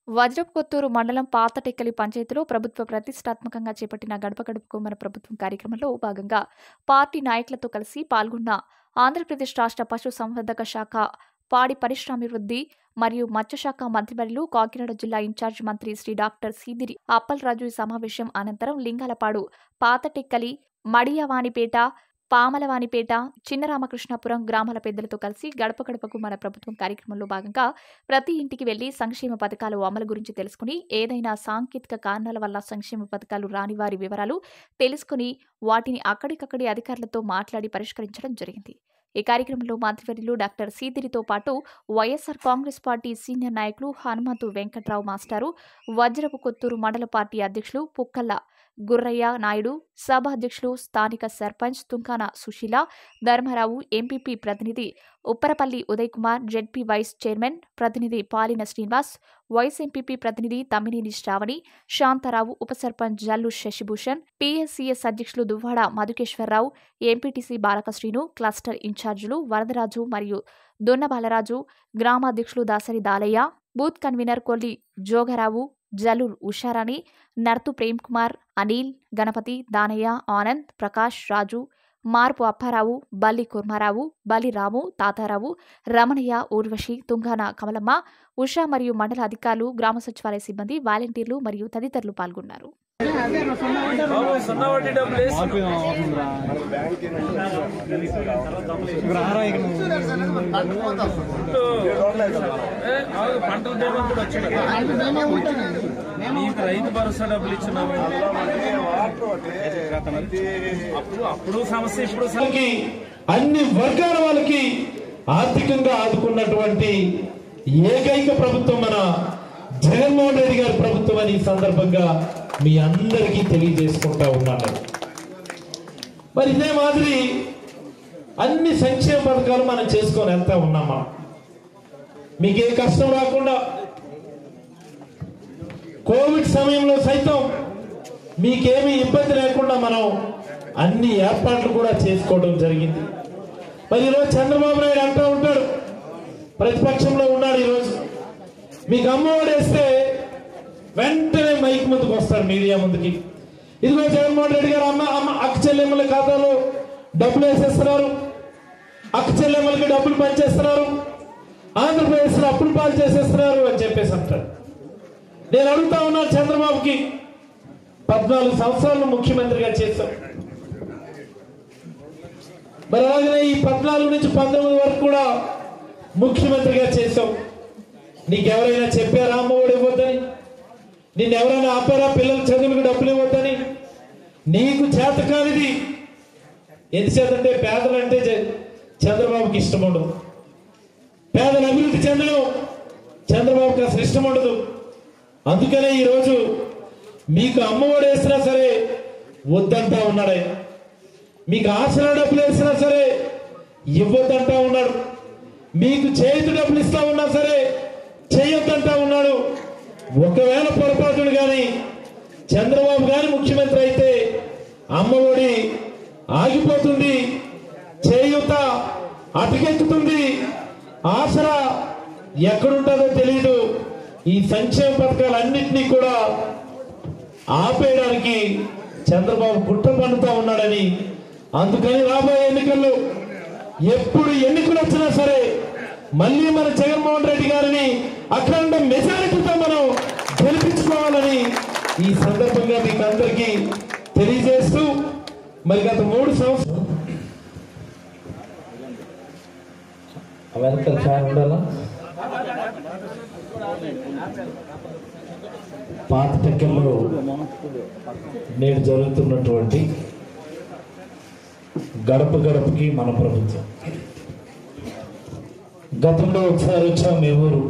వజ్రపుకొత్తూరు మండలం పాతటెక్కలి పంచాయతీలో ప్రభుత్వ ప్రతిష్టాత్మకంగా చేపట్టిన గడప గడపకు మన ప్రభుత్వం కార్యక్రమంలో భాగంగా పార్టీ నాయకులతో కలిసి పాల్గొన్న ఆంధ్రప్రదేశ్ రాష్ట్ర పశు సంవర్ధక శాఖ పాడి పరిశ్రమాభివృద్ధి మరియు మత్స్యశాఖ మంత్రివర్యులు కాకినాడ జిల్లా ఇన్ఛార్జ్ మంత్రి శ్రీ డాక్టర్ సీదిరి అప్పలరాజు ఈ సమావేశం అనంతరం లింగాలపాడు పాతటెక్కలి మడియవానిపేట పామలవానిపేట చిన్నరామకృష్ణాపురం గ్రామాల పెద్దలతో కలిసి గడప గడపకు మన ప్రభుత్వం కార్యక్రమంలో భాగంగా ప్రతి ఇంటికి వెళ్లి సంక్షేమ పథకాలు అమలు గురించి తెలుసుకుని ఏదైనా సాంకేతిక కారణాల వల్ల సంక్షేమ పథకాలు రాని వారి వివరాలు తెలుసుకుని వాటిని అక్కడికక్కడి అధికారులతో మాట్లాడి పరిష్కరించడం జరిగింది ఈ కార్యక్రమంలో మంత్రివర్యులు డాక్టర్ సీదిరితో పాటు వైఎస్ఆర్ కాంగ్రెస్ పార్టీ సీనియర్ నాయకులు హనుమంతు వెంకట్రావు మాస్టారు వజ్రపు కొత్తూరు మండల పార్టీ అధ్యక్షులు పుక్కల్ల గుర్రయ్య నాయుడు సభ అధ్యక్షులు స్థానిక సర్పంచ్ తుంకాన సుశీల ధర్మారావు ఎంపీపీ ప్రతినిధి Upparapalli Uday Kumar ZP vice chairman ప్రతినిధి పాలిన శ్రీనివాస్ వైస్ ఎంపీపీ ప్రతినిధి తమ్మినేని శ్రావణి శాంతారావు ఉప సర్పంచ్ జల్లు శశిభూషణ్ పీఎస్సీఎస్ అధ్యక్షులు దువ్వాడ మధుకేశ్వరరావు ఎంపీటీసీ బాలకశ్రీను క్లస్టర్ ఇన్ఛార్జీలు వరదరాజు మరియు దొన్న బాలరాజు గ్రామాధ్యక్షులు దాసరి దాలయ్య బూత్ కన్వీనర్ కొల్లి జోగరావు జలూర్ ఉషారాణి నర్తు ప్రేమ్ కుమార్ అనిల్ గణపతి దానయ్య ఆనంద్ ప్రకాష్ రాజు మార్పు అప్పారావు బల్లి కుర్మారావు బలి రాము తాతారావు రమణయ్య ఊర్వశి తుంగాన కమలమ్మ ఉషా మరియు మండల అధికారులు గ్రామ సచివాలయ సిబ్బంది వాలంటీర్లు మరియు తదితరులు పాల్గొన్నారు బాబు సున్నా వడ్డీ డబ్బులు వేసి ఏ, ఆగు, పంటల బీమా కూడా వచ్చింది నీకు రైతు భరోసా డబ్బులు ఇచ్చినాము అప్పుడు అప్పుడు సమస్య ఇప్పుడు సమస్య వాళ్ళకి అన్ని వర్గాల వాళ్ళకి ఆర్థికంగా ఆదుకున్నటువంటి ఏకైక ప్రభుత్వం మన జగన్మోహన్ రెడ్డి గారి ప్రభుత్వం అని ఈ సందర్భంగా మీ అందరికీ తెలియజేసుకుంటా ఉన్నాను మరి ఇదే మాదిరి అన్ని సంక్షేమ పథకాలు మనం చేసుకొని వెళ్తా ఉన్నాం మనం మీకు ఏ కష్టం రాకుండా కోవిడ్ సమయంలో సైతం మీకేమీ ఇబ్బంది లేకుండా మనం అన్ని ఏర్పాట్లు కూడా చేసుకోవడం జరిగింది మరి ఈరోజు చంద్రబాబు నాయుడు అంటూ ఉంటాడు ప్రతిపక్షంలో ఉన్నాడు ఈరోజు మీకు అమ్మఒడి వేస్తే వెంటనే మైక్ ముందుకు వస్తాడు మీడియా ముందుకి ఇదిగో జగన్మోహన్ రెడ్డి గారు అమ్మ అమ్మ అక్క చెల్లెమ్మల ఖాతాలో డబ్బులు వేసేస్తున్నారు అక్క చెల్లెమ్మలకి డబ్బులు పంచేస్తున్నారు ఆంధ్రప్రదేశ్లో అప్పులు పాలు చేసేస్తున్నారు అని చెప్పేసి అంటాడు నేను అడుగుతా ఉన్నాను చంద్రబాబుకి పద్నాలుగు సంవత్సరాలు ముఖ్యమంత్రిగా చేశాం మరి అలాగనే ఈ పద్నాలుగు నుంచి పంతొమ్మిది వరకు కూడా ముఖ్యమంత్రిగా చేశాం నీకెవరైనా చెప్పారా అమ్మఒడి ఇవ్వద్దని నిన్ను ఎవరైనా ఆపారా పిల్లల చదువులకు డబ్బులు ఇవ్వద్దని నీకు చేత కానిది ఎందుచేతంటే పేదలంటే జ- చంద్రబాబుకి ఇష్టం ఉండదు పేదల అభివృద్ధి చెందడం చంద్రబాబుకి అసలు ఇష్టం ఉండదు అందుకనే ఈరోజు మీకు అమ్మఒడి వేసినా సరే వద్దంటా ఉన్నాడే మీకు ఆసరా డబ్బులు వేసినా సరే ఇవ్వద్దంటా ఉన్నాడు మీకు చేతి డబ్బులు ఇస్తా ఉన్నా సరే చేయొద్దంటా ఉన్నాడు ఒకవేళ పొరపాటును కానీ చంద్రబాబు గాని ముఖ్యమంత్రి అయితే అమ్మఒడి ఆగిపోతుంది చేయుత అటుకెక్కుతుంది ఆసరా ఎక్కడుంటుందో తెలియదు ఈ సంక్షేమ పథకాలన్నింటినీ కూడా ఆపేయడానికి చంద్రబాబు కుట్ర పన్నుతా ఉన్నాడని అందుకని రాబోయే ఎన్నికల్లో ఎప్పుడు ఎన్నికలు వచ్చినా సరే మళ్ళీ మన జగన్మోహన్ రెడ్డి గారిని అఖండ మెజారిటీతో మనం గెలిపించుకోవాలని ఈ సందర్భంగా మీకు అందరికీ తెలియజేస్తూ మరి గత మూడు సంవత్సరాలు వెనకాల ఫ్యాన్ ఉండాలా పాత టెక్కల్లో నేడు జరుగుతున్నటువంటి గడప గడపకి మన ప్రభుత్వం గతంలో ఒకసారి వచ్చాం మీ ఊరు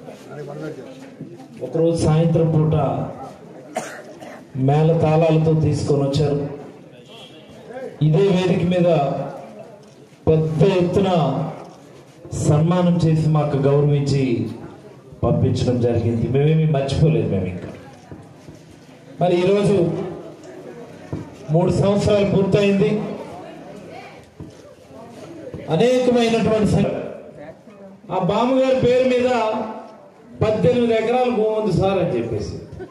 ఒకరోజు సాయంత్రం పూట మేళ తాళాలతో తీసుకొని వచ్చారు ఇదే వేదిక మీద పెద్ద ఎత్తున సన్మానం చేసి మాకు గౌరవించి పంపించడం జరిగింది మేమేమి మర్చిపోలేదు మేము ఇంకా మరి ఈరోజు మూడు సంవత్సరాలు పూర్తయింది అనేకమైనటువంటి సం- ఆ బామ్మగారి పేరు మీద పద్దెనిమిది ఎకరాలు భూమి ఉంది సార్ అని చెప్పేసి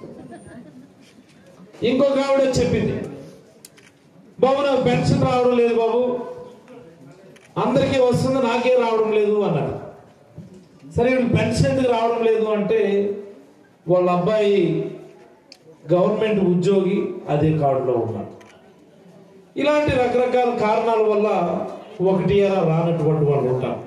ఇంకొక ఆవిడ వచ్చి చెప్పింది బాబు నాకు పెన్షన్ రావడం లేదు బాబు అందరికీ వస్తుంది నాకే రావడం లేదు అన్నాడు సరే వీడికి పెన్షన్ ఎందుకు రావడం లేదు అంటే వాళ్ళ అబ్బాయి గవర్నమెంట్ ఉద్యోగి అదే కార్డులో ఉన్నాడు ఇలాంటి రకరకాల కారణాల వల్ల ఒకటి అలా రానటువంటి వాళ్ళు ఉంటారు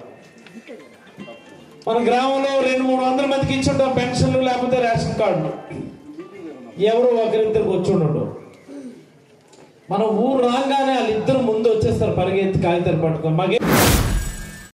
మన గ్రామంలో రెండు మూడు వందల మందికి ఇచ్చుంటాం పెన్షన్లు లేకపోతే రేషన్ కార్డులు ఎవరు ఒకరిద్దరికి వచ్చి ఉండడు మన ఊరు రాగానే వాళ్ళిద్దరు ముందు వచ్చేస్తారు పరిగెత్తి కాగితాలు పట్టుకొని మాకే